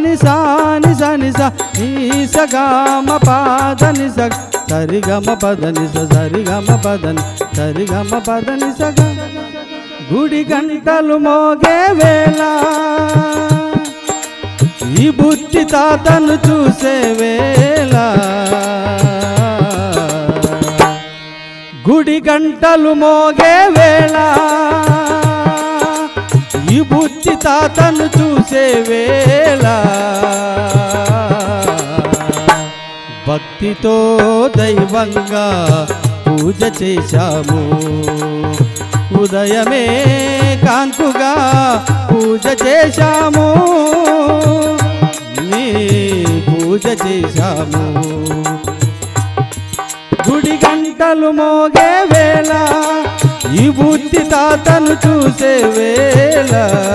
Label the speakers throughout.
Speaker 1: ని సా ని స ని స నీ స గా మ పాద ని స సరి గ మ పద ని స సరి గ మ పద ని సరి గ మ పద ని స గ గుడి గంటలు మోగే వేళ ఈ బుద్ధి తాతను చూసే వేళ గుడి గంటలు మోగే వేళ ఈ బుద్ధి తాతను చూసే వేళ భక్తితో దైవంగా పూజ చేశాము ఉదయమే కాంతుగా పూజ చేశాము నీ పూజ చేశాము గుడి గంటలు మోగే వేళ ఈ బుద్ధి తాతను చూసే వేళ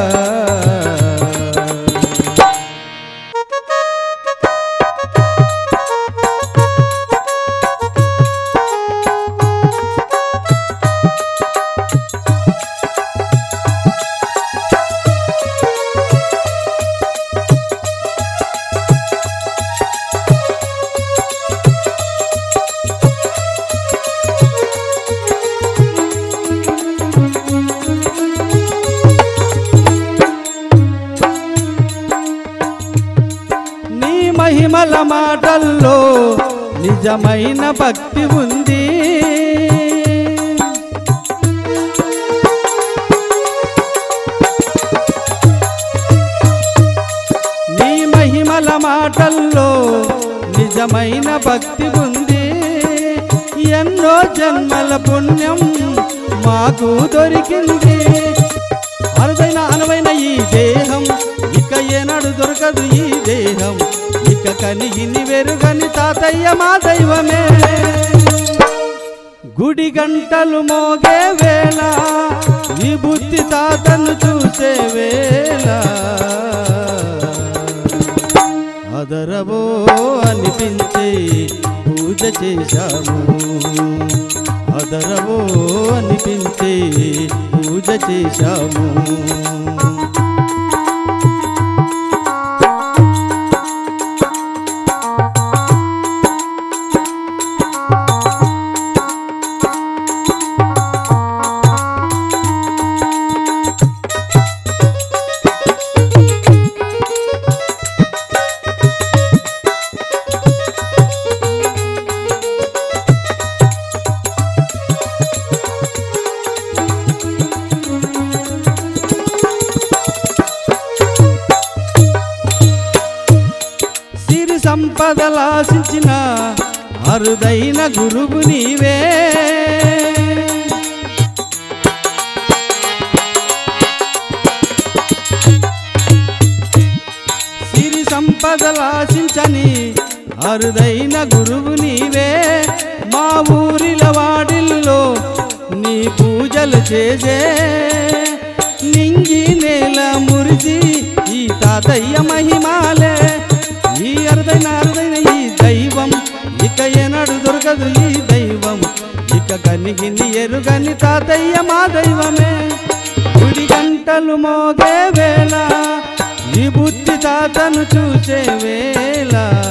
Speaker 1: నీ మహిమల మాటల్లో నిజమైన భక్తి ఉంది నీ మహిమల మాటల్లో నిజమైన భక్తి ఉంది ఎన్నో జన్మల పుణ్యం మాకు దొరికింది అరుదైన అనువైన ఈ దేహం ఇక ఏనాడు దొరకదు ఈ దేహం ఇక కనిగిని వెరుగని తాతయ్య మా దైవమే గుడి గంటలు మోగే వేళ ఈ బుద్ధి తాతను చూసే వేళ అదరవో అనిపించే పూజ చేశాము అదరవో అనిపించే పూజ చేశాము సిరి సంపదలాశించిన అరుదైన గురువు నీవే సిరి సంపదలాశించని అరుదైన గురువు నీవే మా ఊరిల వాడిల్లో నీ పూజలు చేసే నింగి నేల మురిసి ఈ తాతయ్య మహిమాలే ఈ అరుదైన అరుదైన ఈ దైవం ఇక ఏనాడు దొరకదు ఈ దైవం ఇక కనిగిని ఎరుగని తాతయ్య మా దైవమే గుడి గంటలు మోగే వేళ ఈ బుద్ధి తాతను చూసే వేళ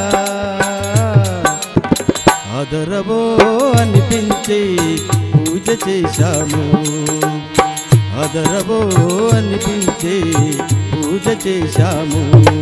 Speaker 1: అదరవో అనిపించే పూజ చేశాము అదరవో అనిపించే పూజ చేశాము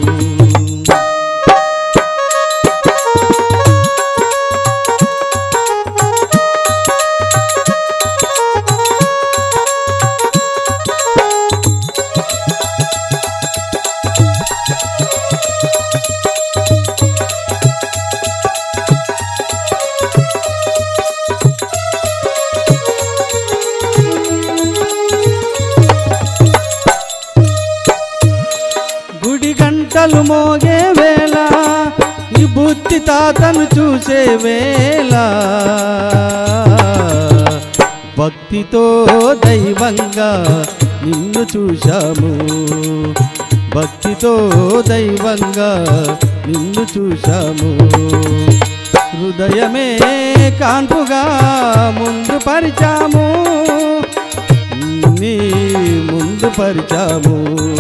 Speaker 1: గుడి గంటలు మోగే వేళ నీ బుద్ధి తాతను చూసే వేళ భక్తితో దైవంగా నిన్ను చూశాము భక్తితో దైవంగా నిన్ను చూశాము హృదయమే కాన్పుగా ముందు పరిచాము నీ ముందు పరిచాము